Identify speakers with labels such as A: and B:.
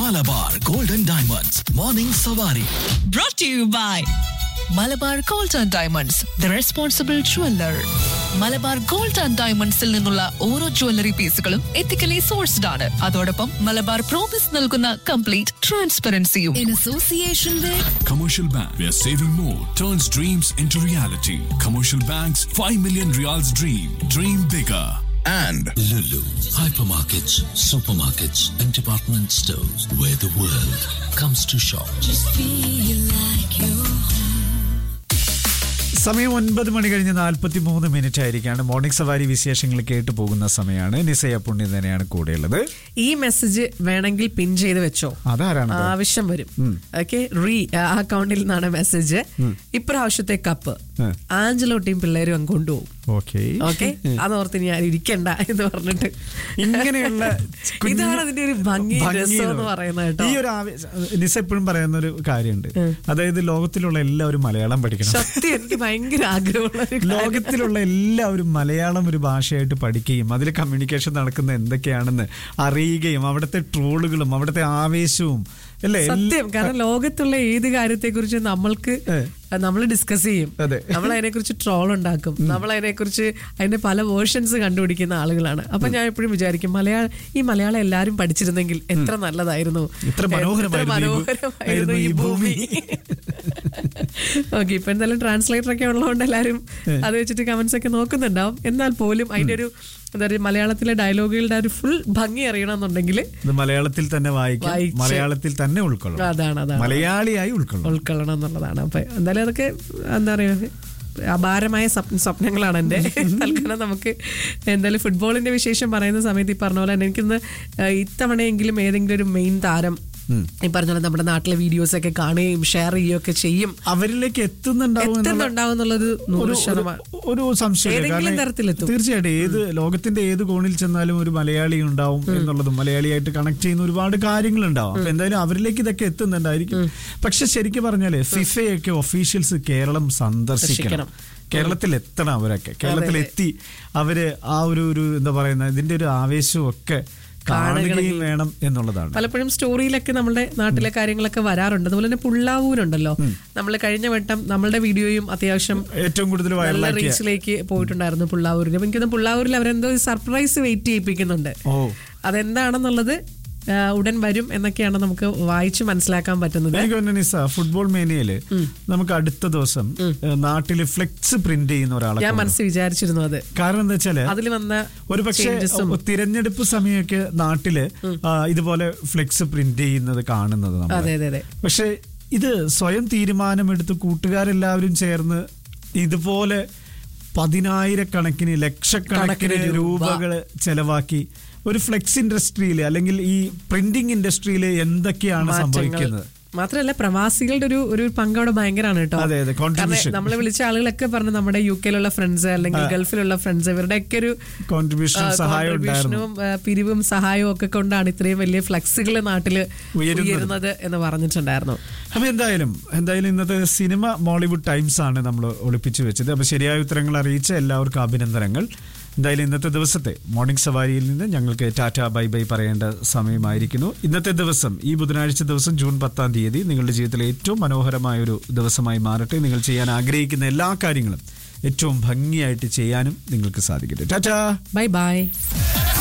A: Malabar golden diamonds morning സവാരി
B: brought to you by Malabar gold and diamonds the responsible jeweller Malabar gold and ഡയമണ്ട്സിൽ നിന്നുള്ള ഓരോ jewellery പീസുകളും ethically sourced ആണ് അതോടൊപ്പം മലബാർ പ്രോമിസ് നൽകുന്ന കംപ്ലീറ്റ് ട്രാൻസ്പെറൻസിയും in association with
C: Commercial Bank, where saving more turns dreams into reality. Commercial Bank's 5 million reals dream. Dream bigger.
A: and
D: Lulu, hypermarkets, supermarkets, and department stores where the world comes to shop.
E: സമയം ഒൻപത് മണി കഴിഞ്ഞ് നാൽപ്പത്തി മൂന്ന് minute ആയിരിക്കാണ് morning സവാരി വിശേഷങ്ങൾ കേട്ടു പോകുന്ന സമയമാണ് നിസയ പുണ്യം തന്നെയാണ് കൂടെയുള്ളത്
F: ഈ മെസ്സേജ് വേണമെങ്കിൽ പിൻ ചെയ്ത് വെച്ചോ
E: അതാരാണ്
F: ആവശ്യം വരും ഓക്കെ റീ ആ അക്കൗണ്ടിൽ നിന്നാണ് മെസ്സേജ് ഇപ്രാവശ്യത്തെ കപ്പ്
E: ഉം.
F: ആഞ്ചലോട്ടിയും പിള്ളേരും അങ്ങ് കൊണ്ടുപോകും
E: ഓക്കെ
F: ഓക്കെ അതോർത്ത് ഞാൻ ഇരിക്കണ്ട എന്ന് പറഞ്ഞിട്ട്
E: ഇങ്ങനെയുള്ള കുഞ്ഞു-
F: ഇതാണ് അതിന്റെ ഒരു ഭംഗി
E: ഭംഗി
F: രസം എന്ന്
E: എന്ന്
F: പറയുന്നത് കേട്ടോ
E: ഈ ഒരു ആവേ- നിസ എപ്പോഴും പറയുന്ന ഒരു കാര്യമുണ്ട് അതായത് ലോകത്തിലുള്ള എല്ലാവരും മലയാളം പഠിക്കണം
F: സത്യം എനിക്ക് ഭയങ്കര ആഗ്രഹമുള്ള ഒരു കാര്യം.
E: ലോകത്തിലുള്ള എല്ലാവരും മലയാളം ഒരു ഭാഷയായിട്ട് പഠിക്കുകയും അതിൽ കമ്മ്യൂണിക്കേഷൻ നടക്കുന്ന എന്തൊക്കെയാണെന്ന് അറിയുകയും അവിടുത്തെ ട്രോളുകളും അവിടുത്തെ ആവേശവും അല്ലേ
F: സത്യം കാരണം ലോകത്തുള്ള ഏത് കാര്യത്തെ കുറിച്ച് നമ്മൾക്ക് നമ്മൾ ഡിസ്കസ് ചെയ്യും
E: അതെ.
F: നമ്മൾ അതിനെ കുറിച്ച് ട്രോൾ ഉണ്ടാക്കും നമ്മൾ അതിനെ കുറിച്ച് അതിന്റെ പല വേർഷൻസ് കണ്ടുപിടിക്കുന്ന ആളുകളാണ് അപ്പൊ ഞാൻ എപ്പോഴും വിചാരിക്കും മലയാളം ഈ മലയാളം എല്ലാരും പഠിച്ചിരുന്നെങ്കിൽ എത്ര നല്ലതായിരുന്നു
E: എത്ര മനോഹരമായിരുന്നു ഈ ഭൂ-
F: മനോഹരമായിരുന്നു ഈ ഭൂമി ഓക്കെ ഇപ്പൊ എന്തായാലും ട്രാൻസ്ലേറ്റർ ഒക്കെ ഉള്ളതുകൊണ്ട് എല്ലാരും അത് വെച്ചിട്ട് കമന്റ്സ് ഒക്കെ നോക്കുന്നുണ്ടാവും എന്നാൽ പോലും അതിന്റെ ഒരു എന്താ പറയുക മലയാളത്തിലെ ഡയലോഗുകളുടെ ഒരു ഫുൾ ഭംഗി അറിയണമെന്നുണ്ടെങ്കിൽ
E: ഇത് മലയാളത്തിൽ തന്നെ വായിക്കും
F: വായിച്ച്.
E: മലയാളത്തിൽ തന്നെ ഉൾക്കൊള്ളും
F: അതാണ് അതാണ്
E: മലയാളിയായി ഉൾക്കൊള്ളും
F: ഉൾക്കൊള്ളണം എന്നുള്ളതാണ് അപ്പൊ എന്തായാലും അതൊക്കെ എന്താ പറയുക അപാരമായ സ്വപ്ന സ്വപ്നങ്ങളാണ് എൻ്റെ തൽക്കാലം നമുക്ക് എന്തായാലും ഫുട്ബോളിന്റെ വിശേഷം പറയുന്ന സമയത്ത് ഈ പറഞ്ഞ പോലെ തന്നെ എനിക്കിന്ന് ഏഹ്, ഇത്തവണയെങ്കിലും ഏതെങ്കിലും ഒരു മെയിൻ താരം ഈ പറഞ്ഞ പോലെ നമ്മുടെ നാട്ടിലെ വീഡിയോസ് ഒക്കെ കാണുകയും ഷെയർ ചെയ്യുകയും ഒക്കെ ചെയ്യും
E: അവരിലേക്ക് എത്തുന്നുണ്ടാവും എന്നുള്ള
F: എത്തുന്നുണ്ടാവും എന്നുള്ളത് നൂറ്
E: ഒരു-
F: ശതമാനം
E: ഒരു സംശയം
F: ഏതെങ്കിലും തരത്തിലെത്തും.
E: തീർച്ചയായിട്ടും ഏത് ലോകത്തിന്റെ ഏത് കോണിൽ ചെന്നാലും ഒരു മലയാളി ഉണ്ടാവും എന്നുള്ളതും മലയാളിയായിട്ട് കണക്ട് ചെയ്യുന്ന ഒരുപാട് കാര്യങ്ങൾ ഉണ്ടാവും അപ്പൊ എന്തായാലും അവരിലേക്ക് ഇതൊക്കെ എത്തുന്നുണ്ടായിരിക്കും പക്ഷെ ശരിക്കും പറഞ്ഞാല് ഫിഫയൊക്കെ ഒഫീഷ്യൽസ് കേരളം സന്ദർശിക്കണം കേരളത്തിൽ എത്തണം അവരൊക്കെ കേരളത്തിൽ എത്തി അവര് ആ ഒരു ഒരു എന്താ പറയുന്ന ഇതിന്റെ ഒരു ആവേശവും ഒക്കെ കാണുകയും വേണം എന്നുള്ളതാണ്
F: പലപ്പോഴും സ്റ്റോറിയിലൊക്കെ നമ്മുടെ നാട്ടിലെ കാര്യങ്ങളൊക്കെ വരാറുണ്ട് അതുപോലെ തന്നെ പുള്ളാവൂരുണ്ടല്ലോ നമ്മൾ കഴിഞ്ഞ വട്ടം നമ്മളുടെ വീഡിയോയും അത്യാവശ്യം
E: ഏറ്റവും കൂടുതൽ
F: നല്ല
E: വൈറലാക്കിയ
F: റീച്ചിലേക്ക് പോയിട്ടുണ്ടായിരുന്നു പുള്ളാവൂരിൽ അപ്പൊ എനിക്കൊന്ന് പുള്ളാവൂരിൽ അവരെന്തോ സർപ്രൈസ് വെയിറ്റ് ചെയ്യിപ്പിക്കുന്നുണ്ട്
E: ഓ
F: അതെന്താണെന്നുള്ളത് ആ, ഉടൻ വരും എന്നൊക്കെയാണ് നമുക്ക് വായിച്ച് മനസ്സിലാക്കാൻ പറ്റുന്നത്
E: എനിക്ക് തോന്നുന്നു നിസ ഫുട്ബോൾ മേനയില് നമുക്ക് അടുത്ത ദിവസം ഏഹ്, നാട്ടില് ഫ്ലെക്സ് പ്രിന്റ് ചെയ്യുന്ന ഒരാളെ
F: ഞാൻ
E: കാണും.
F: മനസ്സിൽ വിചാരിച്ചിരുന്നു അത്
E: കാരണം എന്താ വെച്ചാല്
F: അതിൽ വന്ന
E: ഒരു പക്ഷേ
F: changesഉം.
E: തിരഞ്ഞെടുപ്പ് സമയമൊക്കെ നാട്ടില് ആ, ഇതുപോലെ ഫ്ലെക്സ് പ്രിന്റ് ചെയ്യുന്നത് കാണുന്നത് നമ്മൾ
F: അതെ അതെ അതെ
E: പക്ഷെ ഇത് സ്വയം തീരുമാനമെടുത്ത് കൂട്ടുകാരെല്ലാവരും ചേർന്ന് ഇതുപോലെ പതിനായിരക്കണക്കിന് ലക്ഷക്കണക്കിന്
F: കണക്കിന് രൂപ.
E: രൂപകള് ചെലവാക്കി ഒരു ഫ്ലെക്സ് ഇൻഡസ്ട്രിയിൽ അല്ലെങ്കിൽ ഈ പ്രിന്റിംഗ് ഇൻഡസ്ട്രിയിൽ എന്തൊക്കെയാണ്
F: മാറ്റങ്ങൾ.
E: സംഭവിക്കുന്നത്
F: മാത്രമല്ല പ്രവാസികളുടെ ഒരു ഒരു പങ്ക് അവിടെ ഭയങ്കരമാണ് കേട്ടോ
E: അതെ, അതെ, contribution.
F: നമ്മൾ വിളിച്ച ആളുകളൊക്കെ പറഞ്ഞു നമ്മുടെ യു കെയിലുള്ള ഫ്രണ്ട്സ് അല്ലെങ്കിൽ ഗൾഫിലുള്ള ഫ്രണ്ട്സ് ഇവരുടെയൊക്കെ ഒരു
E: കോൺട്രിബ്യൂഷനും
F: ആ,
E: സഹായം ഉണ്ടായിരുന്നു
F: contributionവും, ആ, പിരിവും സഹായവും ഒക്കെ കൊണ്ടാണ് ഇത്രയും വലിയ ഫ്ലക്സുകൾ നാട്ടില്
E: ഉയരുന്നത്.
F: ഉയരുന്നത് എന്ന് പറഞ്ഞിട്ടുണ്ടായിരുന്നു
E: അപ്പൊ എന്തായാലും എന്തായാലും ഇന്നത്തെ സിനിമ മോളിവുഡ് ടൈംസ് ആണ് നമ്മൾ ഒളിപ്പിച്ചു വെച്ചത് അപ്പൊ ശരിയായ ഉത്തരങ്ങൾ അറിയിച്ച എല്ലാവർക്കും അഭിനന്ദനങ്ങൾ എന്തായാലും ഇന്നത്തെ ദിവസത്തെ മോർണിംഗ് സവാരിയിൽ നിന്ന് ഞങ്ങൾക്ക് ടാറ്റ ബൈ ബൈ പറയേണ്ട സമയമായിരിക്കുന്നു ഇന്നത്തെ ദിവസം ഈ ബുധനാഴ്ച ദിവസം ജൂൺ പത്താം തീയതി നിങ്ങളുടെ ജീവിതത്തിലെ ഏറ്റവും മനോഹരമായ ഒരു ദിവസമായി മാറട്ടെ നിങ്ങൾ ചെയ്യാൻ ആഗ്രഹിക്കുന്ന എല്ലാ കാര്യങ്ങളും ഏറ്റവും ഭംഗിയായിട്ട് ചെയ്യാനും നിങ്ങൾക്ക് സാധിക്കട്ടെ ടാറ്റ
F: ബൈ ബൈ